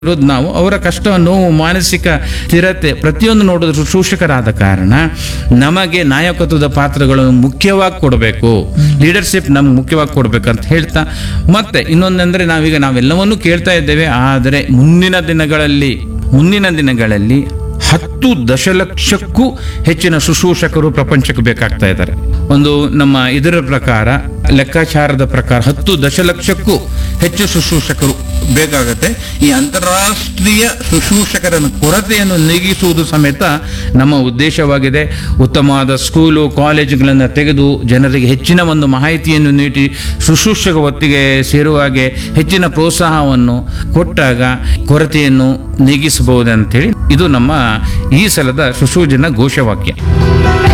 ಇರೋದು ನಾವು ಅವರ ಕಷ್ಟ ನೋವು ಮಾನಸಿಕ ಸ್ಥಿರತೆ ಪ್ರತಿಯೊಂದು ನೋಡೋದು ಶುಶ್ರೂಷಕರಾದ ಕಾರಣ ನಮಗೆ ನಾಯಕತ್ವದ ಪಾತ್ರಗಳನ್ನು ಮುಖ್ಯವಾಗಿ ಕೊಡಬೇಕು ಲೀಡರ್ಶಿಪ್ ನಮ್ಗೆ ಮುಖ್ಯವಾಗಿ ಕೊಡ್ಬೇಕಂತ ಹೇಳ್ತಾ ಮತ್ತೆ ಇನ್ನೊಂದಂದ್ರೆ ನಾವೀಗ ನಾವೆಲ್ಲವನ್ನೂ ಕೇಳ್ತಾ ಇದ್ದೇವೆ ಆದರೆ ಮುಂದಿನ ದಿನಗಳಲ್ಲಿ ಮುಂದಿನ ದಿನಗಳಲ್ಲಿ ಹತ್ತು ದಶಲಕ್ಷಕ್ಕೂ ಹೆಚ್ಚಿನ ಶುಶ್ರೂಷಕರು ಪ್ರಪಂಚಕ್ಕೆ ಬೇಕಾಗ್ತಾ ಇದ್ದಾರೆ ಒಂದು ನಮ್ಮ ಇದರ ಪ್ರಕಾರ ಲೆಕ್ಕಾಚಾರದ ಪ್ರಕಾರ ಹತ್ತು ದಶಲಕ್ಷಕ್ಕೂ ಹೆಚ್ಚು ಶುಶ್ರೂಷಕರು ಬೇಕಾಗತ್ತೆ ಈ ಅಂತಾರಾಷ್ಟ್ರೀಯ ಶುಶ್ರೂಷಕರ ಕೊರತೆಯನ್ನು ನೀಗಿಸುವುದು ಸಮೇತ ನಮ್ಮ ಉದ್ದೇಶವಾಗಿದೆ ಉತ್ತಮವಾದ ಸ್ಕೂಲು ಕಾಲೇಜುಗಳನ್ನು ತೆಗೆದು ಜನರಿಗೆ ಹೆಚ್ಚಿನ ಒಂದು ಮಾಹಿತಿಯನ್ನು ನೀಡಿ ಶುಶ್ರೂಷಕ ಹೊತ್ತಿಗೆ ಸೇರುವ ಹಾಗೆ ಹೆಚ್ಚಿನ ಪ್ರೋತ್ಸಾಹವನ್ನು ಕೊಟ್ಟಾಗ ಕೊರತೆಯನ್ನು ನೀಗಿಸಬಹುದಂತೇಳಿ ಇದು ನಮ್ಮ ಈ ಸಲದ ಶುಶ್ರೂಷನ ಘೋಷವಾಕ್ಯ